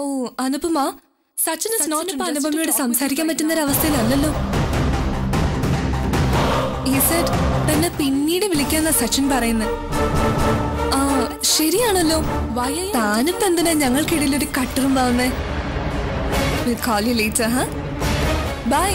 Oh Anupama Sachin is not ഇപ്പൊ അനുപമയോട് സംസാരിക്കാൻ പറ്റുന്ന ഒരു അവസ്ഥയിലല്ലല്ലോ ഈ സെഡ് തന്നെ പിന്നീട് വിളിക്കാന്ന സച്ചിൻ പറയുന്നത് ആ ശരിയാണല്ലോ താനിപ്പോ എന്തിനാ ഞങ്ങൾക്കിടയിൽ ഒരു കട്ടറും പാവുന്നേ call you later, huh? Bye.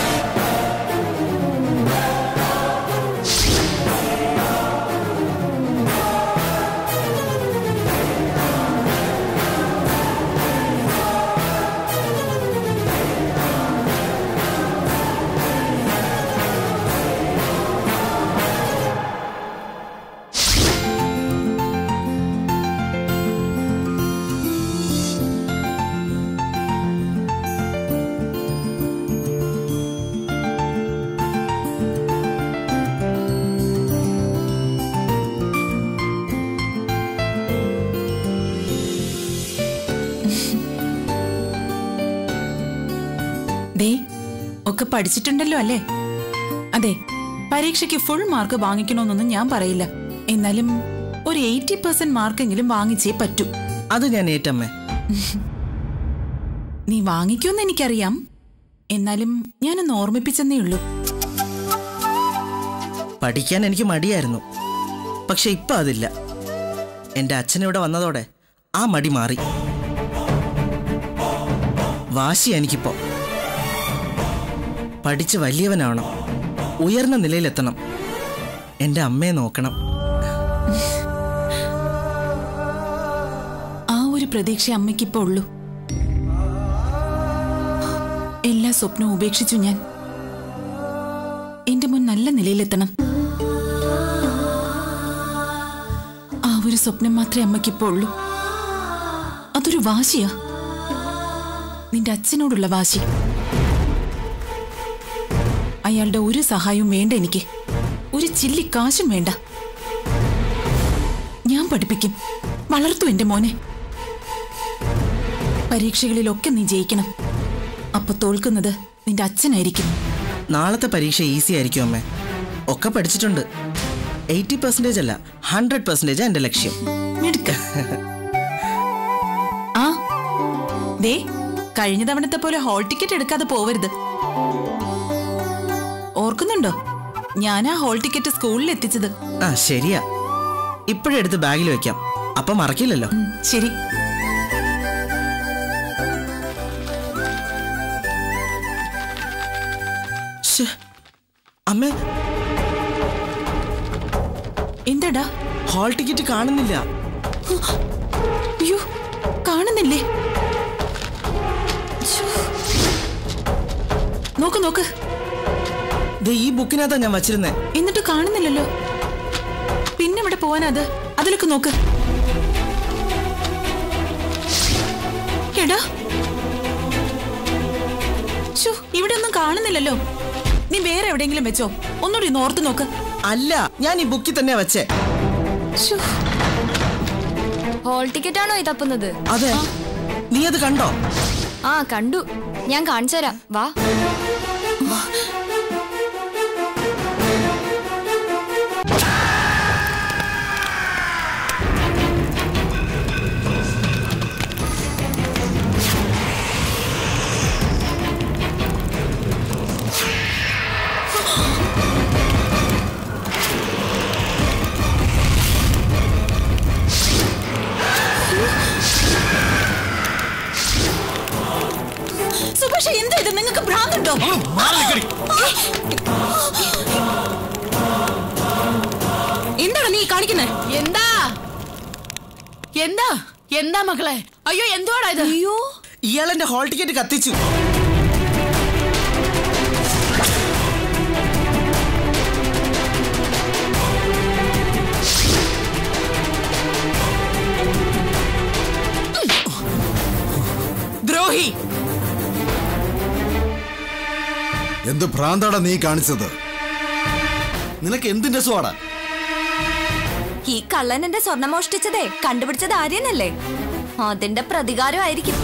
ദേ ഒക്കെ പഠിച്ചിട്ടുണ്ടല്ലോ അല്ലേ അതെ പരീക്ഷയ്ക്ക് ഫുൾ മാർക്ക് വാങ്ങിക്കണമെന്നൊന്നും ഞാൻ പറയില്ല എന്നാലും ഒരു എയ്റ്റി പെർസെന്റ് മാർക്കെങ്കിലും വാങ്ങിച്ചേ പറ്റൂ അത് ഞാൻ ഏറ്റമ്മേ നീ വാങ്ങിക്കുമെന്ന് എനിക്കറിയാം എന്നാലും ഞാനൊന്ന് ഓർമ്മിപ്പിച്ചെന്നേ ഉള്ളൂ പഠിക്കാൻ എനിക്ക് മടിയായിരുന്നു പക്ഷെ ഇപ്പൊ അതില്ല എന്റെ അച്ഛൻ ഇവിടെ വന്നതോടെ ആ മടി മാറി വാശി എനിക്കിപ്പോ പഠിച്ച് വലിയവനാവണം ഉയർന്ന നിലയിലെത്തണം എന്റെ അമ്മയെ നോക്കണം ആ ഒരു പ്രതീക്ഷ അമ്മയ്ക്കിപ്പോ ഉള്ളൂ എല്ലാ സ്വപ്നവും ഉപേക്ഷിച്ചു ഞാൻ എന്റെ മുൻ നല്ല നിലയിലെത്തണം ആ ഒരു സ്വപ്നം മാത്രമേ അമ്മയ്ക്കിപ്പോ ഉള്ളൂ അതൊരു വാശിയാ നിന്റെ അച്ഛനോടുള്ള വാശി അയാളുടെ ഒരു സഹായവും വേണ്ട എനിക്ക് ഒരു ചില്ലി കാശും വേണ്ട ഞാൻ പഠിപ്പിക്കും വളർത്തു എന്റെ മോനെ പരീക്ഷകളിലൊക്കെ നീ ജയിക്കണം അപ്പൊ തോൽക്കുന്നത് നിന്റെ അച്ഛനായിരിക്കും നാളത്തെ പരീക്ഷ ഈസി ആയിരിക്കും അമ്മേ ഒക്കെ പഠിച്ചിട്ടുണ്ട് എയ്റ്റി പെർസെൻറ്റേജ് അല്ല ഹൺഡ്രഡ് പെർസെൻറ്റേജ് എന്റെ ലക്ഷ്യം മിടുക്ക ആ ദേ കഴിഞ്ഞ തവണത്തെ പോലെ ഹോൾ ടിക്കറ്റ് എടുക്കാതെ പോവരുത് ഓർക്കുന്നുണ്ടോ ഞാൻ ആ ഹോൾ ടിക്കറ്റ് സ്കൂളിൽ എത്തിച്ചത് ആ ശരിയാ ഇപ്പോഴെടുത്ത് ബാഗിൽ വെക്കാം അപ്പൊ മറക്കില്ലല്ലോ ഉം, ശരി ശ്ശേ. അമ്മേ എന്താടാ ഹാൾ ടിക്കറ്റ് കാണുന്നില്ല അയ്യോ കാണുന്നില്ലേ ശ്ശോ. നോക്ക് നോക്ക് ദേ ഈ ബുക്കിനകത്താ ഞാൻ വച്ചിരുന്നേ എന്നിട്ട് കാണുന്നില്ലല്ലോ പിന്നെ ഇവിടെ പോവാനത് അതിലൊക്കെ നോക്ക് എടാ ശ്ശോ, ഇവിടെ ഒന്നും കാണുന്നില്ലല്ലോ നീ വേറെ എവിടെയെങ്കിലും വെച്ചോ ഒന്നുകൂടി ഒന്ന് ഓർത്ത് നോക്ക് അല്ല ഞാൻ ഈ ബുക്കിൽ തന്നെ വെച്ചേ ശ്ശോ, ഹോൾ ടിക്കറ്റ് ആണോ ഈ തപ്പുന്നത് അതെ നീ അത് കണ്ടോ ആ കണ്ടു ഞാൻ കാണിച്ചു തരാം വാ സുഭാഷ് എന്താ ഇത് നിങ്ങൾക്ക് ഭ്രാന്തുണ്ടോ എന്താണ് നീ കാണിക്കുന്നത് എന്താ എന്താ എന്താ മക്കളെ അയ്യോ എന്തുവാടാ ഇത് അയ്യോ ഇയാൾ എന്റെ ഹാൾ ടിക്കറ്റ് കത്തിച്ചു ദ്രോഹി എന്ത് ഭ്രാന്താടാ നീ കാണിച്ചത് നിനക്ക് എന്തിന്റെ സ്വാടാ ഈ കള്ളൻ എന്റെ സ്വർണം മോഷ്ടിച്ചതേ കണ്ടുപിടിച്ചത് ആര്യനല്ലേ അതിന്റെ പ്രതികാരമായിരിക്കും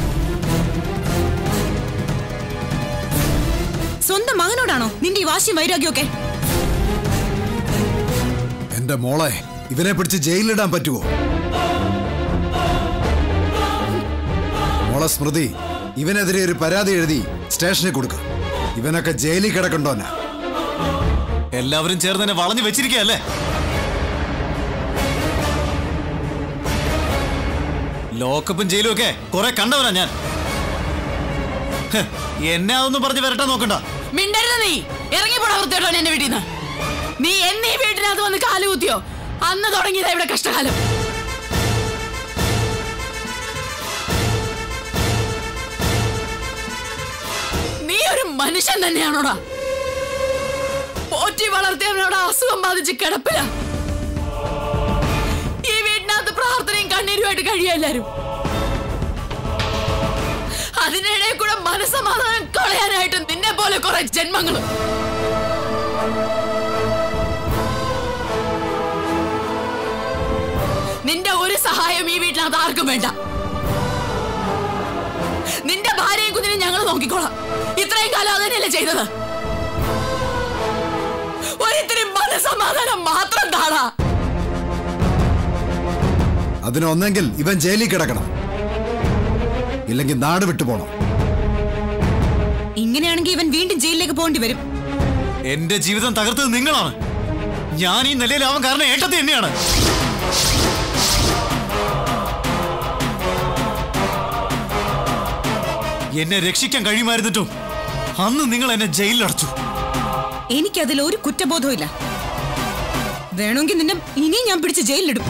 സ്വന്തം മകനോടാണോ നിന്റെ ഈ വാശിയും വൈരാഗ്യമൊക്കെ എന്റെ മോളെ ഇവനെ പിടിച്ച് ജയിലിലിടാൻ പറ്റുമോ മോളെ മോളെ സ്മൃതി ഇവനെതിരെ ഒരു പരാതി എഴുതി സ്റ്റേഷനിൽ കൊടുക്ക ഇവനൊക്കെ ജയിലിൽ കിടക്കണ്ടോന്നാ എല്ലാവരും ചേർന്ന് എന്നെ വളഞ്ഞു വെച്ചിരിക്കുകയല്ലേ ലോക്കപ്പും ജയിലും ഒക്കെ കുറെ കണ്ടവനാ ഞാൻ ഹ്, എന്നെ അതൊന്നും പറഞ്ഞ് വരട്ടാൻ നോക്കണ്ട മിണ്ടരുത് നീ ഇറങ്ങിപ്പോടാ വൃത്തിയോട്ടോ എന്റെ വീട്ടിൽ നിന്ന് നീ എന്നീ വീട്ടിനകത്ത് വന്ന് കാലുകുത്തിയോ അന്ന് തുടങ്ങിയതാ ഇവിടെ കഷ്ടകാലം നീ ഒരു മനുഷ്യൻ തന്നെയാണോടാ പോറ്റി വളർത്തിയവനോട് അസുഖം ബാധിച്ച് കിടപ്പില ഈ വീട്ടിനകത്ത് പ്രാർത്ഥനയും കണ്ണീരുമായിട്ട് കഴിയാ എല്ലാരും അതിനിടെ കൂടെ മനസ്സമാധാനം കളയാനായിട്ട് നിന്നെ പോലെ കുറെ ജന്മങ്ങളും നിന്റെ ഒരു സഹായം ഈ വീട്ടിനകത്ത് ആർക്കും വേണ്ട നിന്റെ ഭാര്യയും കുഞ്ഞിനെ ഞങ്ങൾ നോക്കിക്കോളാം ഇത്രയും കാലം അതന്നെയല്ലേ ചെയ്തത് ഒരിത്തിരി മനസ്സമാധാനം മാത്രം താടാ അതിനൊന്നെങ്കിൽ ഇവൻ ജയിലിൽ കിടക്കണം ഇല്ലെങ്കിൽ നാട് വിട്ടു പോണം ഇങ്ങനെയാണെങ്കിൽ ഇവൻ വീണ്ടും ജയിലിലേക്ക് പോകേണ്ടി വരും എന്റെ ജീവിതം തകർത്തത് നിങ്ങളാണ് ഞാൻ ഈ നിലയിലാവാൻ കാരണം ഏട്ടത്തി തന്നെയാണ് എന്നെ രക്ഷിക്കാൻ കഴിയുമായിരുന്നിട്ടും അന്ന് നിങ്ങൾ എന്നെ ജയിലിലടച്ചു എനിക്കതിൽ ഒരു കുറ്റബോധവും ഇല്ല വേണമെങ്കിൽ നിന്നെ ഇനിയും ഞാൻ പിടിച്ച് ജയിലിലിടും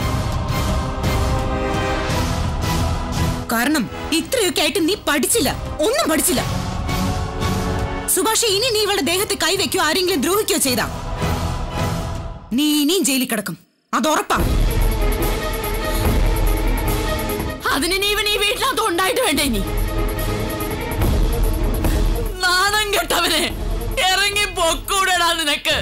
കാരണം ഇത്രയൊക്കെ ആയിട്ട് നീ പഠിച്ചില്ല ഒന്നും പഠിച്ചില്ല സുഭാഷ് ഇനി നീ ഇവളുടെ ദേഹത്തെ കൈവയ്ക്കോ ആരെങ്കിലും ദ്രോഹിക്കോ ചെയ്താ നീ ഇനിയും ജയിലിൽ കിടക്കും അത് ഉറപ്പാ അതിന് നീ ഇവൻ ഈ വീട്ടിനകത്ത് ഉണ്ടായിട്ട് വേണ്ടേ ഇനി നാണം കെട്ടവനെ ഇറങ്ങി പൊക്കൂടടാ നിനക്ക്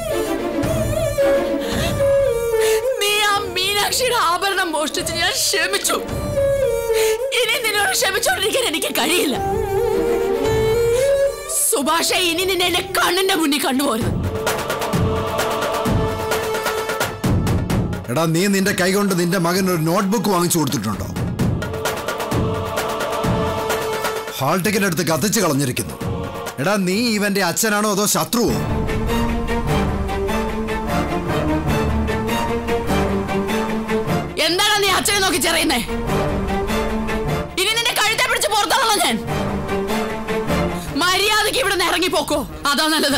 നീ ആ മീനാക്ഷിയുടെ ആഭരണം മോഷ്ടിച്ച് ഞാൻ ക്ഷമിച്ചു ഇനി നിന്നോട് ക്ഷമിച്ചോണ്ടിരിക്കാൻ എനിക്ക് കഴിയില്ല സുഭാഷ ഇനി നിന്നെ എന്റെ കണ്ണിന്റെ മുന്നിൽ കണ്ടുപോരുത് എടാ നീ നിന്റെ കൈകൊണ്ട് നിന്റെ മകൻ ഒരു നോട്ട്ബുക്ക് വാങ്ങിച്ചു കൊടുത്തിട്ടുണ്ടോ ഹാൾ ടിക്കറ്റ് എടുത്ത് കത്തിച്ച് കളഞ്ഞിരിക്കുന്നു എടാ നീ ഇവന്റെ അച്ഛനാണോ അതോ ശത്രുവോ എന്താണ് നീ അച്ഛനെ നോക്കി ചെറിയുന്നേ ഇനി നിന്റെ കഴുത്തെ പിടിച്ച് പുറത്താണല്ലോ ഞാൻ മര്യാദക്ക് ഇവിടെ നിന്ന് ഇറങ്ങിപ്പോക്കോ അതാ നല്ലത്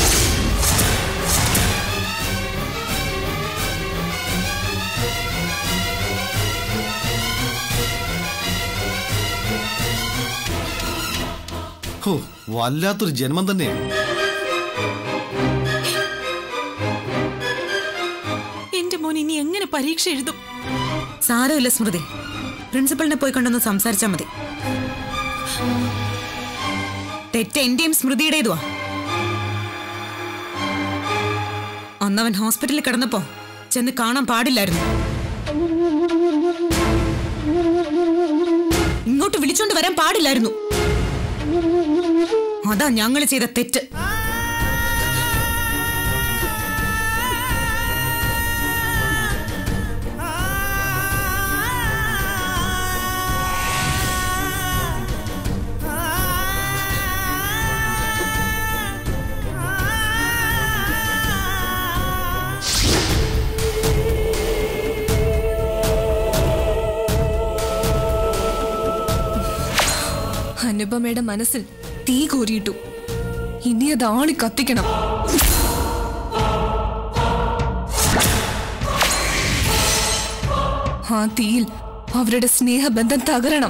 ഹോ വല്ലാത്തൊരു ജന്മം തന്നെയാണ് എന്റെ മോൻ ഇനി എങ്ങനെ പരീക്ഷ എഴുതും സാരമില്ല സ്മൃതി പ്രിൻസിപ്പളിനെ പോയി കണ്ടൊന്ന് സംസാരിച്ചാ മതി തെറ്റ് എന്റെയും സ്മൃതിയുടേതുവാ അന്നവൻ ഹോസ്പിറ്റലിൽ കിടന്നപ്പോ ചെന്ന് കാണാൻ പാടില്ലായിരുന്നു ഇങ്ങോട്ട് വിളിച്ചോണ്ട് വരാൻ പാടില്ലായിരുന്നു അതാ ഞങ്ങൾ ചെയ്ത തെറ്റ് അനുപമയുടെ മനസ്സിൽ തീ കോരിയിട്ടു ഇനി അത് ആളി കത്തിക്കണം ആ തീയിൽ അവരുടെ സ്നേഹബന്ധം തകരണം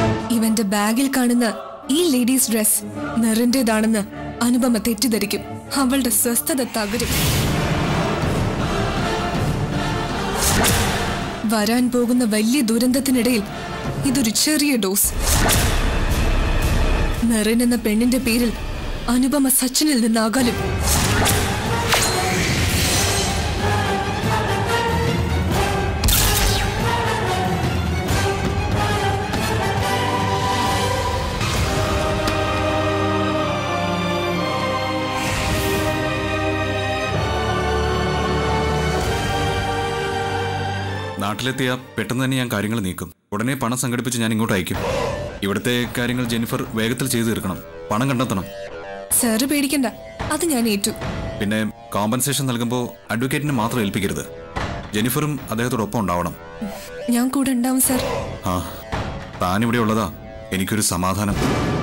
ഇവന്റെ ബാഗിൽ കാണുന്ന ഈ ലേഡീസ് ഡ്രസ് മെറിന്റേതാണെന്ന് അനുപമ തെറ്റിദ്ധരിക്കും അവളുടെ സ്വസ്ഥത തകരും വരാൻ പോകുന്ന വലിയ ദുരന്തത്തിനിടയിൽ ഇതൊരു ചെറിയ ഡോസ് മെറിൻ എന്ന പെണ്ണിന്റെ പേരിൽ അനുപമ സച്ചിനിൽ നിന്ന് അകലും നാട്ടിലെത്തിയ പെട്ടെന്ന് തന്നെ ഞാൻ കാര്യങ്ങൾ നീക്കും ഉടനെ പണം സംഘടിപ്പിച്ച് ഞാൻ ഇങ്ങോട്ട് അയക്കും ഇവിടുത്തെ കാര്യങ്ങൾ ജെനിഫർ വേഗത്തിൽ ചെയ്തു തീർക്കണം പണം കണ്ടെത്തണം സാറ് പേടിക്കണ്ട അത് ഞാൻ ഏറ്റു പിന്നെ കോമ്പൻസേഷൻ നൽകുമ്പോൾ അഡ്വക്കേറ്റിനെ മാത്രം ഏൽപ്പിക്കരുത് ജെനിഫറും അദ്ദേഹത്തോടൊപ്പം ഉണ്ടാവണം ഞാൻ കൂടെ ഉണ്ടാവും സാർ ആ താനിവിടെ ഉള്ളതാ എനിക്കൊരു സമാധാനം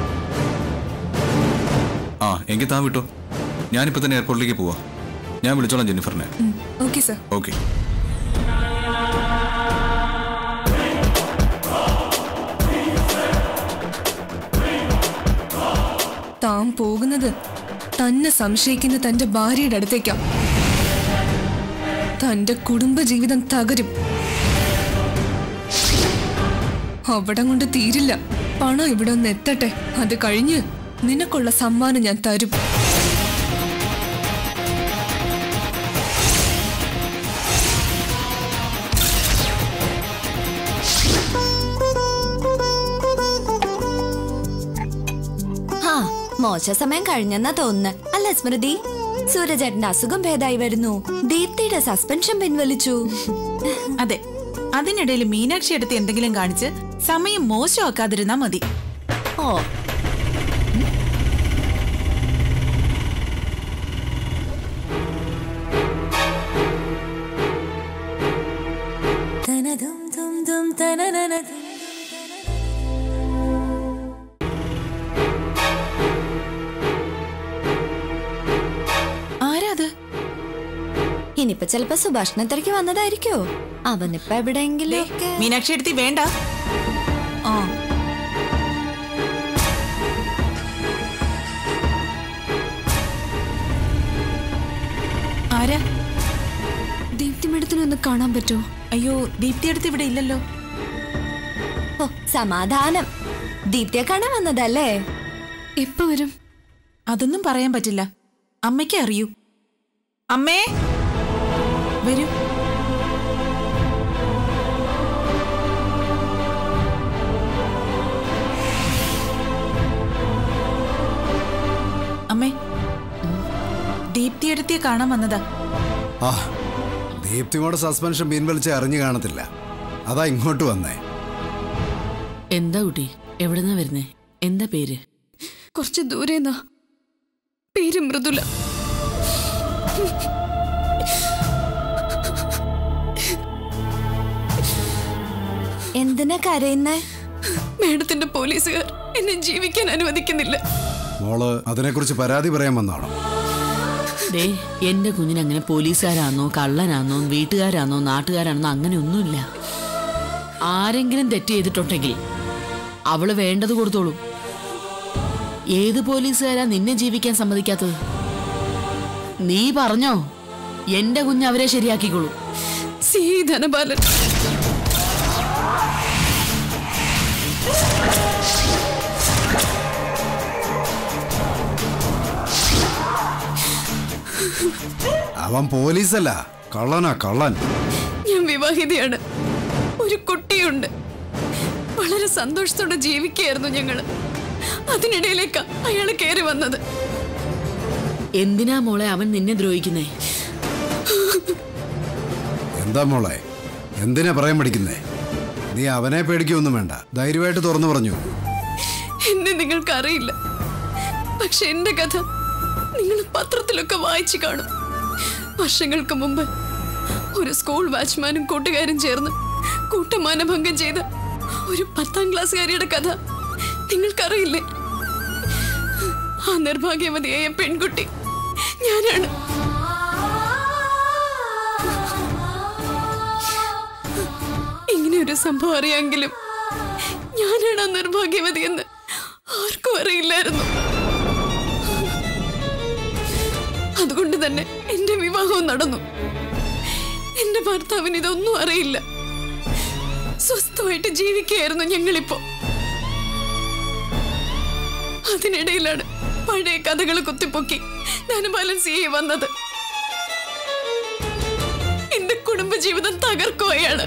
ആ എങ്കിൽ താൻ വിട്ടോ ഞാനിപ്പോൾ തന്നെ എയർപോർട്ടിലേക്ക് പോവാ ഞാൻ വിളിച്ചോളാം ജെനിഫറിനെ ഓക്കെ സാർ ഓക്കെ താൻ പോകുന്നത് തന്നെ സംശയിക്കുന്ന തന്റെ ഭാര്യയുടെ അടുത്തേക്കാം തന്റെ കുടുംബജീവിതം തകരും അവിടെ കൊണ്ട് തീരില്ല പണം ഇവിടെ ഒന്ന് എത്തട്ടെ അത് കഴിഞ്ഞ് നിനക്കുള്ള സമ്മാനം ഞാൻ തരും ഹാ മോശ സമയം കഴിഞ്ഞെന്നാ തോന്നുന്നു അല്ല സ്മൃതി സൂരജേട്ടന്റെ അസുഖം ഭേദായി വരുന്നു ദീപ്തിയുടെ സസ്പെൻഷൻ പിൻവലിച്ചു അതെ അതിനിടയിൽ മീനാക്ഷി അടുത്ത് എന്തെങ്കിലും കാണിച്ച് സമയം മോശമാക്കാതിരുന്നാ മതി ഓ ആരാ അത് ഇനിയിപ്പൊ ചിലപ്പോ സുഭാഷണത്തിലേക്ക് വന്നതായിരിക്കോ അവനിപ്പോ എവിടെയെങ്കിലും ഒക്കെ മീനാക്ഷി അടുത്ത് വേണ്ട ആ ആരാ ദീപ്തി മേഡത്തിനെ ഒന്ന് കാണാൻ പറ്റുമോ അയ്യോ ദീപ്തി അടുത്ത് ഇവിടെ ഇല്ലല്ലോ ഓ സമാധാനം ദീപ്തിയെ കാണാൻ വന്നതല്ലേ എപ്പോ വരും അതൊന്നും പറയാൻ പറ്റില്ല അമ്മയ്ക്ക് അറിയൂ അമ്മേ വരൂ അമ്മേ ദീപ്തി അടുത്തിയെ കാണാൻ വന്നതാ ആ ദീപ്തിമോടെ സസ്പെൻഷൻ പിൻവലിച്ച് അറിഞ്ഞു കാണത്തില്ല അതാ ഇങ്ങോട്ട് വന്നേ എന്താ കുട്ടി എവിടെന്നാ വരുന്നേ എന്താ പേര് കുറച്ച് ദൂരെന്നാ പേര് മൃദുല എന്തിനാ കരയുന്നേ മേഡത്തിന്റെ പോലീസുകാർ എന്നെ ജീവിക്കാൻ അനുവദിക്കുന്നില്ല മോള് അതിനെക്കുറിച്ച് പരാതി പറയാൻ വന്നാണോ ദേ എന്റെ കുഞ്ഞിന് അങ്ങനെ പോലീസുകാരാന്നോ കള്ളനാന്നോ വീട്ടുകാരാന്നോ നാട്ടുകാരാണെന്നോ അങ്ങനെ ഒന്നുമില്ല ആരെങ്കിലും തെറ്റ് ചെയ്തിട്ടുണ്ടെങ്കിൽ അവള് വേണ്ടത് കൊടുത്തോളൂ ഏത് പോലീസുകാരാ നിന്നെ ജീവിക്കാൻ സമ്മതിക്കാത്തത് നീ പറഞ്ഞോ എന്റെ കുഞ്ഞ് അവരെ ശരിയാക്കിക്കോളൂ സി ധനപാലൻ അവൻ പോലീസല്ല കള്ളനാ കള്ളൻ ഞാൻ വിവാഹിതയാണ് ഒരു കുട്ടിയുണ്ട് വളരെ സന്തോഷത്തോടെ ജീവിക്കുകയായിരുന്നു ഞങ്ങള് അതിനിടയിലേക്കാ അയാൾ കയറി വന്നത് എന്തിനാ മോളെ അവൻ നിന്നെ ദ്രോഹിക്കുന്നേ എന്താ മോളെ എന്തിനാ പറയാൻ പഠിക്കുന്നേ നീ അവനെ പേടിക്കൊന്നും വേണ്ട ധൈര്യമായിട്ട് തുറന്നു പറഞ്ഞു എന്നെ നിങ്ങൾക്ക് അറിയില്ല പക്ഷെ എന്റെ കഥ നിങ്ങൾ പത്രത്തിലൊക്കെ വായിച്ചു കാണും വർഷങ്ങൾക്ക് മുമ്പ് ഒരു സ്കൂൾ വാച്ച്മാനും കൂട്ടുകാരും ചേർന്ന് കൂട്ടമാനഭംഗം ചെയ്ത ഒരു പത്താം ക്ലാസ്സുകാരിയുടെ കഥ നിങ്ങൾക്കറിയില്ലേ ആ നിർഭാഗ്യവതിയായ പെൺകുട്ടി ഞാനാണ് ഇങ്ങനെ ഒരു സംഭവം അറിയാമെങ്കിലും ഞാനാണ് ആ നിർഭാഗ്യവതി എന്ന് ആർക്കും അറിയില്ലായിരുന്നു അതുകൊണ്ട് തന്നെ എന്റെ വിവാഹവും നടന്നു എന്റെ ഭർത്താവിന് ഇതൊന്നും അറിയില്ല സ്വസ്ഥമായിട്ട് ജീവിക്കുകയായിരുന്നു ഞങ്ങളിപ്പോ അതിനിടയിലാണ് പഴയ കഥകൾ കുത്തിപ്പൊക്കി ധനപാലൻ സി എ വന്നത് എന്റെ കുടുംബജീവിതം തകർക്കുകയാണ്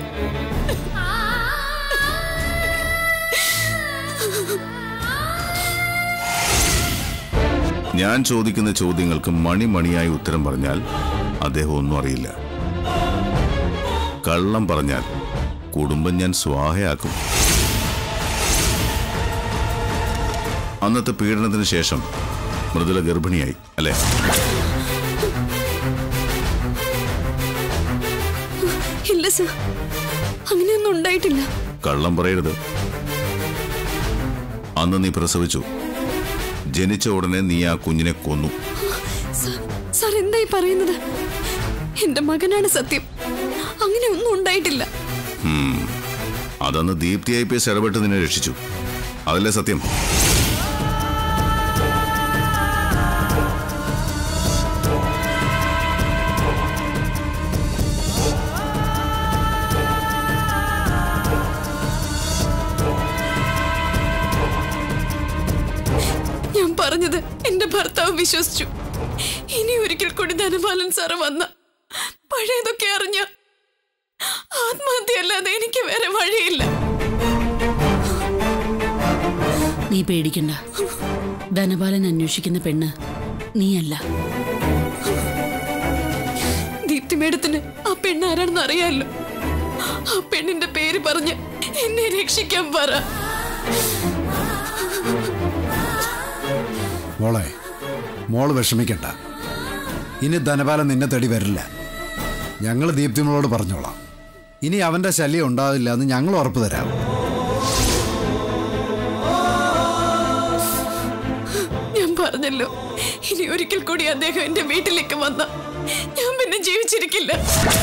ഞാൻ ചോദിക്കുന്ന ചോദ്യങ്ങൾക്ക് മണിമണിയായി ഉത്തരം പറഞ്ഞാൽ അദ്ദേഹം ഒന്നും അറിയില്ല കള്ളം പറഞ്ഞാൽ കുടുംബം ഞാൻ സ്വാഹയാക്കും അന്നത്തെ പീഡനത്തിന് ശേഷം മൃദുല ഗർഭിണിയായി അല്ലേ ഇല്ല സർ അങ്ങനെയൊന്നും ഉണ്ടായിട്ടില്ല കള്ളം പറയരുത് അന്ന് നീ പ്രസവിച്ചു ജനിച്ച ഉടനെ നീ ആ കുഞ്ഞിനെ കൊന്നു സർ സാർ എന്തായി പറയുന്നത് എന്റെ മകനാണ് സത്യം അങ്ങനെ ഒന്നും ഉണ്ടായിട്ടില്ല ഉം. അതന്ന് ദീപ്തി ഐ പി എസ് ഇടപെട്ട് നിന്നെ രക്ഷിച്ചു അതല്ലേ സത്യം ഞാൻ പറഞ്ഞത് എന്റെ ഭർത്താവ് വിശ്വസിച്ചു ഇനി ഒരിക്കൽ കൂടി ധനപാലൻ സാറ് വന്ന പഴയതൊക്കെ അറിഞ്ഞ ആത്മഹത്യയല്ലാതെ എനിക്ക് വേറെ വഴിയില്ല നീ പേടിക്കണ്ട ധനപാലൻ അന്വേഷിക്കുന്ന പെണ്ണ് നീയല്ല ദീപ്തി മേഡത്തിന് ആ പെണ്ണ് ആരാണെന്ന് അറിയാമല്ലോ ആ പെണ്ണിന്റെ പേര് പറഞ്ഞ് എന്നെ രക്ഷിക്കാൻ പറ മോളെ മോള് വിഷമിക്കണ്ട ഇനി ധനപാലം നിന്നെ തേടി വരില്ല ഞങ്ങൾ ദീപ്തിമോളോട് പറഞ്ഞോളാം ഇനി അവന്റെ ശല്യം ഉണ്ടാവില്ല എന്ന് ഞങ്ങൾ ഉറപ്പ് തരാം ഞാൻ പറഞ്ഞല്ലോ ഇനി ഒരിക്കൽ കൂടി അദ്ദേഹം എന്റെ വീട്ടിലേക്ക് വന്ന ഞാൻ പിന്നെ ജീവിച്ചിരിക്കില്ല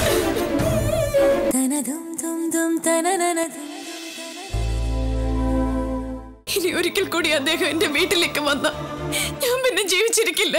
ഇനി ഒരിക്കൽ കൂടി അദ്ദേഹം എന്റെ വീട്ടിലേക്ക് വന്ന ഞാൻ പിന്നെ ജീവിച്ചിരിക്കില്ല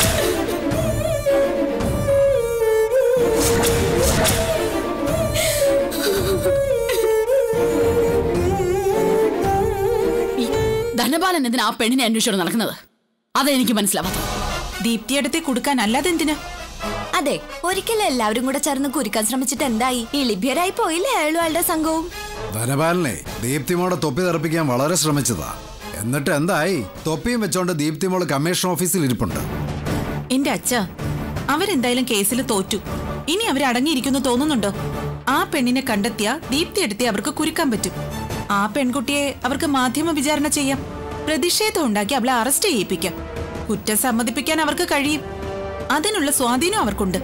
ഈ ധനപാലൻ എന്തിനാ ആ പെണ്ണിനെ അന്വേഷിച്ചോണ്ട് നടക്കുന്നത് അതെനിക്ക് മനസ്സിലാവാത്തത് ദീപ്തിയടുത്തെ കൊടുക്കാൻ അല്ലാതെ എന്തിനാ അതെ ഒരിക്കലും എല്ലാവരും കൂടെ ചേർന്ന് കുരുക്കാൻ ശ്രമിച്ചിട്ട് എന്തായി ഇളിഭ്യരായി പോയില്ലേ അയാളും അയാളുടെ സംഘവും ധനപാലനെ ദീപ്തിമോടെ തൊപ്പി തെറപ്പിക്കാൻ വളരെ ശ്രമിച്ചതാ എന്നിട്ട് എന്തായി തൊപ്പിയും വെച്ചോണ്ട് ദീപ്തിമോള് കമ്മീഷൻ ഓഫീസിൽ ഇരിപ്പുണ്ട് എന്റെ അച്ഛ അവരെന്തായാലും കേസിൽ തോറ്റു ഇനി അവർ അടങ്ങിയിരിക്കുന്നു തോന്നുന്നുണ്ടോ ആ പെണ്ണിനെ കണ്ടെത്തിയ ദീപ്തി എടുത്തി അവർക്ക് കുരുക്കാൻ പറ്റും ആ പെൺകുട്ടിയെ അവർക്ക് മാധ്യമ വിചാരണ ചെയ്യാം പ്രതിഷേധം ഉണ്ടാക്കി അവളെ അറസ്റ്റ് ചെയ്യിപ്പിക്കാം കുറ്റം സമ്മതിപ്പിക്കാൻ അവർക്ക് കഴിയും അതിനുള്ള സ്വാധീനം അവർക്കുണ്ട്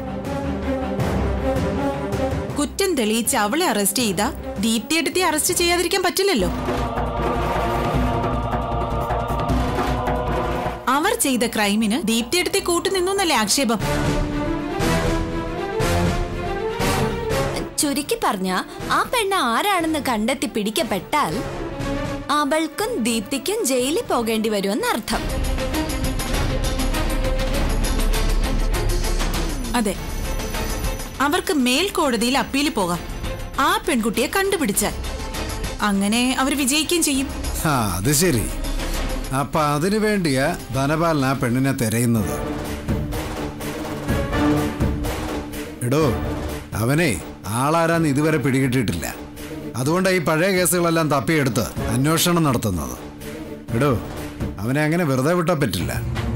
കുറ്റം തെളിയിച്ച് അവളെ അറസ്റ്റ് ചെയ്ത ദീപ്തി എടുത്തി അറസ്റ്റ് ചെയ്യാതിരിക്കാൻ പറ്റില്ലല്ലോ അവർ ചെയ്ത ക്രൈമിന് ദീപ്തി എടുത്തി കൂട്ടുനിന്നു എന്നല്ലേ ആക്ഷേപം ചുരുക്കി പറഞ്ഞ ആ പെണ്ണ് ആരാണെന്ന് കണ്ടെത്തി പിടിക്കപ്പെട്ടാൽ അവൾക്കും ദീപ്തിക്കും ജയിലിൽ പോകേണ്ടി വരുമെന്ന് അർത്ഥം അതെ അവർക്ക് മേൽക്കോടതിയിൽ അപ്പീൽ പോകാം ആ പെൺകുട്ടിയെ കണ്ടുപിടിച്ചാൽ അങ്ങനെ അവർ വിജയിക്കുകയും ചെയ്യും ആ അത് ശരി അപ്പൊ അതിനു വേണ്ടിയാ ധനപാലൻ ആ പെണ്ണിനെ തിരയുന്നത് എടോ അവനെ ആളാരാന്ന് ഇതുവരെ പിടികിട്ടിട്ടില്ല അതുകൊണ്ടാണ് ഈ പഴയ കേസുകളെല്ലാം തപ്പിയെടുത്ത് അന്വേഷണം നടത്തുന്നത് എടോ അവനെ അങ്ങനെ വെറുതെ വിട്ടാൻ പറ്റില്ല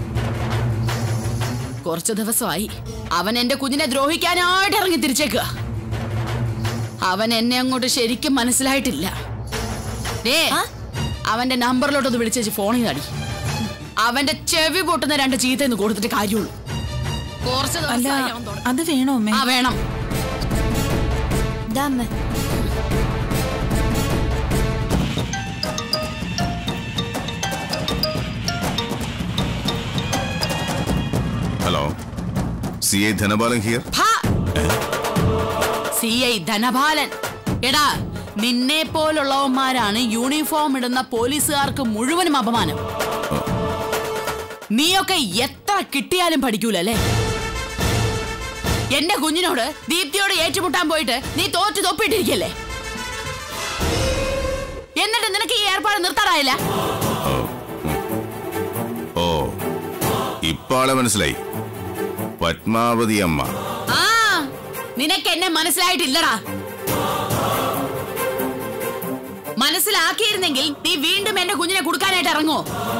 കുറച്ചു ദിവസമായി അവൻ എന്റെ കുഞ്ഞിനെ ദ്രോഹിക്കാനായിട്ട് ഇറങ്ങി തിരിച്ചേക്കുക അവൻ എന്നെ അങ്ങോട്ട് ശരിക്കും മനസ്സിലായിട്ടില്ല ദേ, അവന്റെ നമ്പറിലോട്ടൊന്ന് വിളിച്ചേച്ച് ഫോണിൽ നടി അവന്റെ ചെവി പൊട്ടുന്ന രണ്ട് ചീത്തന്ന് കൊടുത്തിട്ട് കാര്യമുള്ളൂ കുറച്ച് അല്ല ദിവസമായി അവൻ തുടങ്ങി. അത് വേണോ അമ്മേ ആ വേണം ദാ അമ്മ. Hello C I Dhanapalan here C I Dhanapalan എടാ നിന്നെ പോലുള്ളവന്മാരാണ് യൂണിഫോം ഇടുന്ന പോലീസുകാർക്ക് മുഴുവനും അപമാനം നീയൊക്കെ എത്ര കിട്ടിയാലും പഠിക്കൂലല്ലേ എന്റെ കുഞ്ഞിനോട് ദീപ്തിയോട് ഏറ്റുമുട്ടാൻ പോയിട്ട് നീ തോറ്റു തൊപ്പിട്ടിരിക്കല്ലേ എന്നിട്ട് നിനക്ക് ഈ ഏർപ്പാട് നിർത്താറായില്ല ഓ ഇപ്പാളെ മനസ്സിലായി പത്മാവതി അമ്മ ആ നിനക്ക് എന്നെ മനസ്സിലായിട്ടില്ലടാ മനസ്സിലാക്കിയിരുന്നെങ്കിൽ നീ വീണ്ടും എന്റെ കുഞ്ഞിനെ കൊടുക്കാനായിട്ട് ഇറങ്ങോ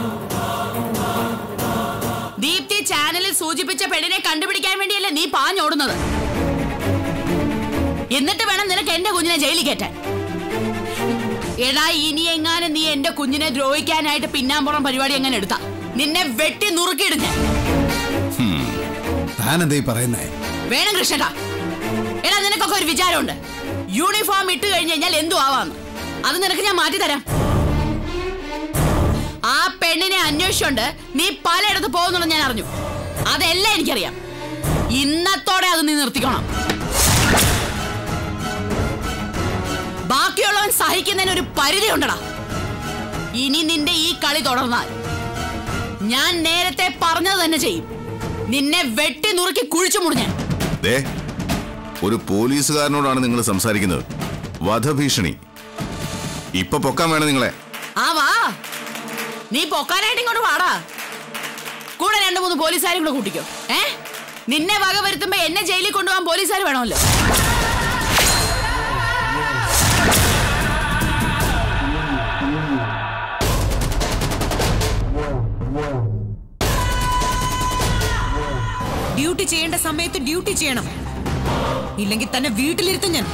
ദീപ്തി ചാനലിൽ സൂചിപ്പിച്ച പെണ്ണിനെ കണ്ടുപിടിക്കാൻ വേണ്ടിയല്ലേ നീ പാഞ്ഞോടുന്നത് എന്നിട്ട് വേണം നിനക്ക് എന്റെ കുഞ്ഞിനെ ജയിലിൽ കയറ്റാൻ എടാ ഇനി എങ്ങാനും നീ എന്റെ കുഞ്ഞിനെ ദ്രോഹിക്കാനായിട്ട് പിന്നാമ്പുറം പരിപാടി എങ്ങനെ എടുത്താ നിന്നെ വെട്ടി നുറുക്കിയിടും ഞാൻ താനെന്തേ പറയുന്നേ വേണം കൃഷ്ണട്ടാ എടാ നിനക്കൊക്കെ ഒരു വിചാരമുണ്ട് യൂണിഫോം ഇട്ട് കഴിഞ്ഞ് കഴിഞ്ഞാൽ എന്തു ആവാന്ന് അത് നിനക്ക് ഞാൻ മാറ്റി തരാം ആ പെണ്ണിനെ അന്വേഷിച്ചുണ്ട് നീ പലയിടത്ത് പോകുന്നുള്ളത് ഞാൻ അറിഞ്ഞു അതെല്ലാം എനിക്കറിയാം ഇന്നത്തോടെ അത് നീ നിർത്തിക്കണം ബാക്കിയുള്ളവൻ സഹിക്കുന്നതിന് ഒരു പരിധി ഉണ്ടടാ ഇനി നിന്റെ ഈ കളി തുടർന്നാൽ ഞാൻ നേരത്തെ പറഞ്ഞത് തന്നെ ചെയ്യും നിന്നെ വെട്ടി നുറുക്കി കുഴിച്ചു മുടിഞ്ഞാൻ ദേ ഒരു പോലീസുകാരനോടാണ് നിങ്ങൾ സംസാരിക്കുന്നത് വധഭീഷണി ഇപ്പൊ പൊക്കാൻ വേണം നിങ്ങളെ ആ വാ നീ പൊക്കാനായിട്ട് ഇങ്ങോട്ട് വാടാ കൂടെ രണ്ടു മൂന്ന് പോലീസുകാരും കൂടെ കൂട്ടിക്കോ ഏ നിന്നെ വക വരുത്തുമ്പോ എന്നെ ജയിലിൽ കൊണ്ടുപോകാൻ പോലീസുകാർ വേണമല്ലോ ഡ്യൂട്ടി ചെയ്യേണ്ട സമയത്ത് ഡ്യൂട്ടി ചെയ്യണം ഇല്ലെങ്കിൽ തന്നെ വീട്ടിലിരുത്തും ഞാൻ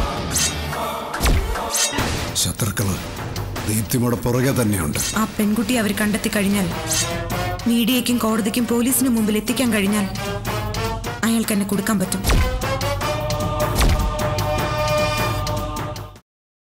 ശത്രുക്കള് ദീപ്തിമോടെ പുറകെ തന്നെയുണ്ട് ആ പെൺകുട്ടി അവർ കണ്ടെത്തി കഴിഞ്ഞാൽ മീഡിയയ്ക്കും കോടതിക്കും പോലീസിനും മുമ്പിൽ എത്തിക്കാൻ കഴിഞ്ഞാൽ അയാൾക്ക് എന്നെ കൊടുക്കാൻ പറ്റും